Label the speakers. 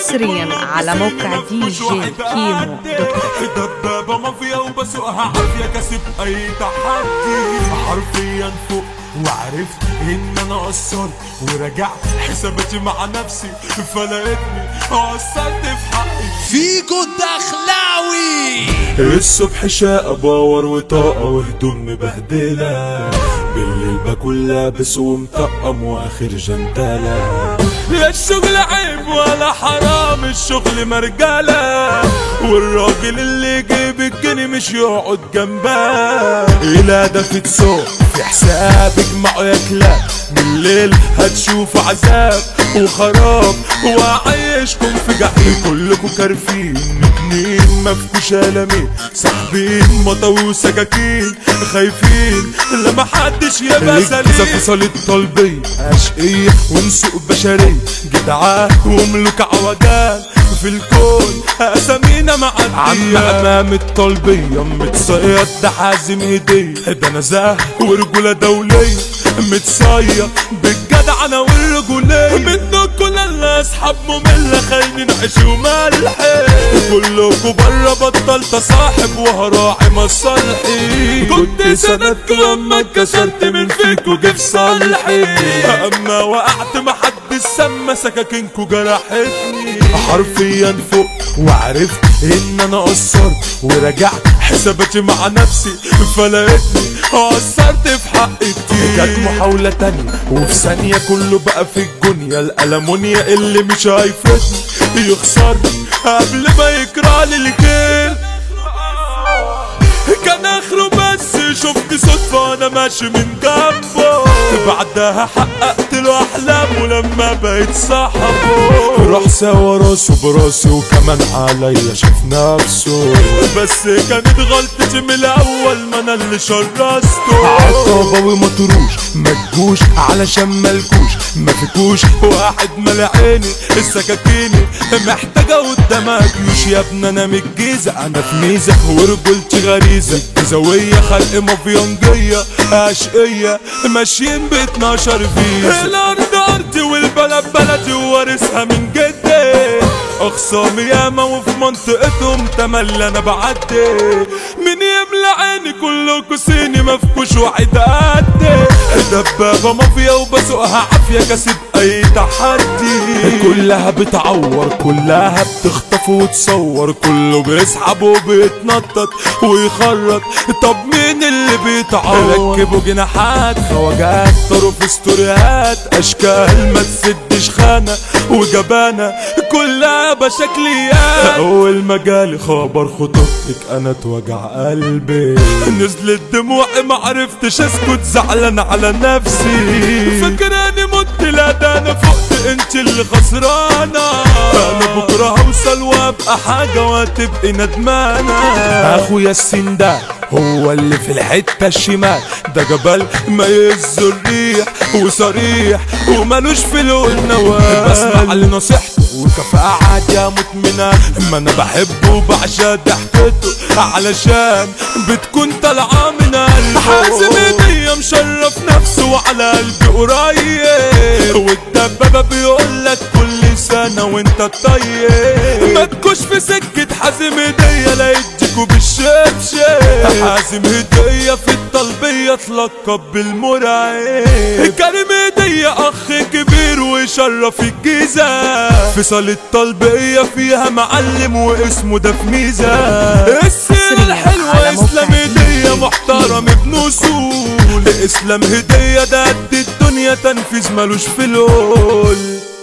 Speaker 1: حصريا على موقع دي جي كيمو دوت كوم.
Speaker 2: دبابة مافيا وبسوقها عافية كسب أي تحدي حرفيا فوق وعرفت إن أنا قصرت ورجعت حساباتي مع نفسي فلقيتني قصرت في حقي
Speaker 3: فيكو الدخلاوي
Speaker 2: الصبح شقة باور وطاقة وهدوم مبهدلة بالليل باكل لابس ومطقم واخر جنتلة لا الشغل عيب ولا حرام الشغل مرجلة والراجل اللي يجيب الجنيه مش يقعد جنبها إلى ده في تسوق في حساب اجمعوا يا كلاب بالليل هتشوفوا عذاب وخراب وعيشكم في جحيم كلكم كارفين اتنين مفكوش قلمين ساحبين مطا وسكاكين خايفين لما حدش يبقى سليم فصلت طلبية عشقية ونسوق بشرية جدعان وملوك عوجان في الكون اسامينا معدية عم امام الطلبية متصيد ده حازم هدية ده نزاهة ورجولة دولية متصيد بالجدعنة والرجولية منكم كل اللي اصحاب مملة خاينين عيش وملح كلكم بره بطلت صاحب وهراعي مصالحي كنت سندكم لما اتكسرت من فيكوا جه في صالحي اما وقعت محدش سما سكاكينكوا جرحتني حرفيا فوق وعرفت ان انا قصرت ورجعت حساباتي مع نفسي فلقيتني قصرت في حق كتير جت محاولة تانية وفي ثانية كله بقى في الجنية الألمونيا اللي مش هيفوتني يخسرني قبل ما يكرهلي الخير كان اخره بس شفت صدفة انا ماشي من جنبه بعدها حققت له احلامه لما بقيت صاحبه راح سوا راسه براسي وكمان عليا شاف نفسه بس كانت غلطتي من الاول ما انا اللي شرسته عطابة ومطروش ما تجوش علشان ملكوش ما فيكوش واحد مال عيني السكاكيني محتاجة قدامها جيوش يا ابني انا من الجيزة انا في ميزة ورجولتي غريزة جزاوية خلق مافيانجية اشقية ماشيين ب 12 فيزا الارض ارضي والبلد بلدي ووارثها من جدي اخصامي ياما وفي منطقتهم تملي انا بعدي من يملى عيني كلكوا صيني مفكوش وعد قدي دبابة مافيا وبسوقها عافية كسب اي تحدي كلها بتعور كلها بتخطف وتصور كله بيسحب وبيتنطط ويخرط طب مين اللي بيتعور ركبوا جناحات خواجات طرف ستوريات اشكال ما تسدش خانة وجبانة كلها بشكليات اول ما جالي خبر خطوبتك انا اتوجع قلبي نزلت دموعي ما عرفتش اسكت زعلان على نفسي فاكراني مت لا ده انا فقت انت اللي خسرانة انا بكرة هوصل وابقى حاجة وهتبقي ندمانة اخويا السين ده هو اللي في الحتة الشمال ده جبل ما يهز الريح وصريح ومالوش في لون نوال بسمع لنصيحته وكفاءة عادي اموت منها ما انا بحبه وبعشق ضحكته علشان بتكون طالعة من قلبه حازم ايديا مشرف نفسه وعلى قلبي قريب والدبابة بيقولك كل سنة وانت طيب ما تكوش في سكة حازم ايديا لا يديكوا بالشبشب حازم هدية في الطلبية اتلقب بالمرعب كريم هدية اخ كبير ويشرف الجيزة في صالة الطلبية فيها معلم واسمه ده في ميزة السيرة الحلوة
Speaker 1: على موقع
Speaker 2: اسلام هدية محترم ابن اصول اسلام هدية ده قد الدنيا تنفيذ ملوش في القول